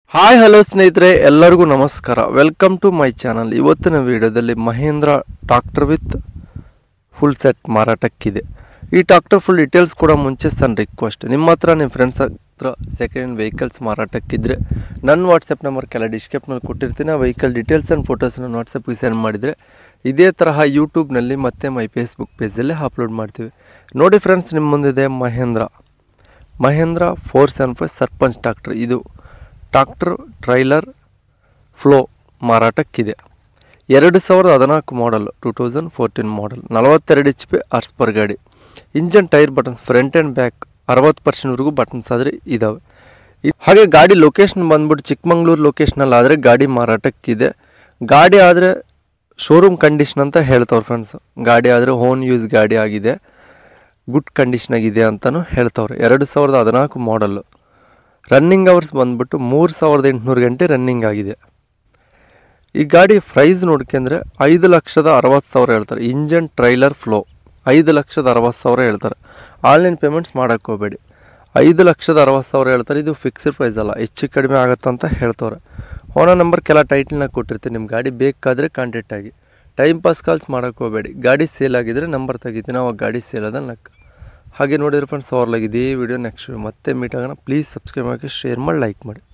hi hello ಸ್ನೇಹಿತರೆ ಎಲ್ಲರಿಗೂ ನಮಸ್ಕಾರ ವೆಲ್ಕಮ್ ಟು ಮೈ ಚಾನಲ್ ಇವತ್ತಿನ ವಿಡಿಯೋದಲ್ಲಿ Mahindra tractor with full set ಮಾರಾಟಕ್ಕಿದೆ ಈ ಟ್ರಾಕ್ಟರ್ ಫುಲ್ ಡೀಟೇಲ್ಸ್ ಕೂಡ ಮುಂಚೆ ಸಣ್ಣ ರಿಕ್ವೆಸ್ಟ್ ನಿಮ್ಮ ಹತ್ರ ನಿಮ್ಮ ಫ್ರೆಂಡ್ಸ್ ಹತ್ರ ಸೆಕೆಂಡ್ ಹ್ಯಾಂಡ್ ವೆಹಿಕಲ್ಸ್ ಮಾರಾಟಕ್ಕಿದ್ರೆ ನನ್ನ ವಾಟ್ಸಪ್ ನಂಬರ್ ಕೆಲ ಡಿಸ್ಕ್ರಿಪ್ನಲ್ಲಿ ಕೊಟ್ಟಿರ್ತೀನಿ ಆ ವೆಹಿಕಲ್ ಡೀಟೇಲ್ಸ್ ಆ್ಯಂಡ್ ಫೋಟೋಸ್ನ ವಾಟ್ಸಪ್ಗೆ ಸೆಂಡ್ ಮಾಡಿದರೆ ಇದೇ ತರಹ ಯೂಟ್ಯೂಬ್ನಲ್ಲಿ ಮತ್ತು ಮೈ ಫೇಸ್ಬುಕ್ ಪೇಜಲ್ಲಿ ಅಪ್ಲೋಡ್ ಮಾಡ್ತೀವಿ ನೋಡಿ ಫ್ರೆಂಡ್ಸ್ ನಿಮ್ಮ ಮುಂದಿದೆ Mahindra Mahindra four seven five Sarpanch tractor ಇದು ಟ್ರಾಕ್ಟರ್ ಟ್ರೈಲರ್ ಫ್ಲೋ ಮಾರಾಟಕ್ಕಿದೆ ಎರಡು ಸಾವಿರದ ಹದಿನಾಲ್ಕು model two thousand fourteen model ನಲವತ್ತೆರಡು ಎಚ್ ಪಿ ಆರ್ಸ್ ಪರ್ ಗಾಡಿ engine tyre buttons front and back ಅರವತ್ತು ಪರ್ಸೆಂಟ್ವರೆಗೂ ಬಟನ್ಸ್ ಆದರೆ ಇದ್ದಾವೆ ಇ- ಹಾಗೆ ಗಾಡಿ ಲೊಕೇಶನ್ ಬಂದ್ಬಿಟ್ಟು ಚಿಕ್ಕಮಂಗ್ಳೂರು ಲೊಕೇಶನಲ್ಲಿ ಆದರೆ ಗಾಡಿ ಮಾರಾಟಕ್ಕಿದೆ ಗಾಡಿ ಆದರೆ ಶೋರೂಮ್ ಕಂಡೀಷನ್ ಅಂತ ಹೇಳ್ತವ್ರೆ ಫ್ರೆಂಡ್ಸ್ ಗಾಡಿ ಆದರೆ ಓನ್ ಯೂಸ್ ಗಾಡಿ ಆಗಿದೆ ಗುಡ್ ಕಂಡೀಷನಾಗಿದೆ ಅಂತಲೂ ಹೇಳ್ತವ್ರೆ ಎರಡು ಸಾವಿರದ ಹದಿನಾಲ್ಕು ಮಾಡಲ್ಲು ರನ್ನಿಂಗ್ ಅವರ್ಸ್ ಬಂದ್ಬಿಟ್ಟು ಮೂರು ಸಾವಿರದ ಎಂಟುನೂರು ಗಂಟೆ ರನ್ನಿಂಗ್ ಆಗಿದೆ ಈ ಗಾಡಿ ಪ್ರೈಸ್ ನೋಡ್ಕೊಂಡ್ರೆ ಐದು ಲಕ್ಷದ ಅರವತ್ತು ಸಾವಿರ ಹೇಳ್ತಾರೆ ಇಂಜನ್ ಟ್ರೈಲರ್ ಫ್ಲೋ ಐದು ಲಕ್ಷದ ಅರವತ್ತು ಸಾವಿರ ಹೇಳ್ತಾರೆ ಆನ್ಲೈನ್ ಪೇಮೆಂಟ್ಸ್ ಮಾಡೋಕ್ಕೆ ಹೋಗಬೇಡಿ ಐದು ಲಕ್ಷದ ಅರವತ್ತು ಸಾವಿರ ಹೇಳ್ತಾರೆ ಇದು ಫಿಕ್ಸ್ಡ್ ಪ್ರೈಸ್ ಅಲ್ಲ ಹೆಚ್ಚು ಕಡಿಮೆ ಆಗುತ್ತಂತ ಹೇಳ್ತವ್ರೆ ಓನರ್ ನಂಬರ್ ಕೆಲ ಟೈಟಲ್ನಾಗ ಕೊಟ್ಟಿರ್ತೀನಿ ನಿಮ್ಮ ಗಾಡಿ ಬೇಕಾದರೆ ಕಾಂಟ್ಯಾಕ್ಟ್ ಆಗಿ ಟೈಮ್ ಪಾಸ್ ಕಾಲ್ಸ್ ಮಾಡೋಕ್ಕೆ ಹೋಗಬೇಡಿ ಗಾಡಿ ಸೇಲ್ ಆಗಿದ್ರೆ ನಂಬರ್ ತೆಗಿತೀನಿ ಅವಾಗ ಗಾಡಿ ಸೇಲ್ ಅದ ಲೆಕ್ಕ ಹಾಗೆ ನೋಡಿದ್ರೆ ಫ್ರೆಂಡ್ಸ್ ಅವ್ರಲಾಗಿದೆ ಈ ವಿಡಿಯೋ ನೆಕ್ಸ್ಟ್ ಮತ್ತೆ ಮೀಟ್ ಆಗೋಣ ಪ್ಲೀಸ್ ಸಬ್ಸ್ಕ್ರೈಬ್ ಮಾಡಿ ಶೇರ್ ಮಾಡಿ ಲೈಕ್ ಮಾಡಿ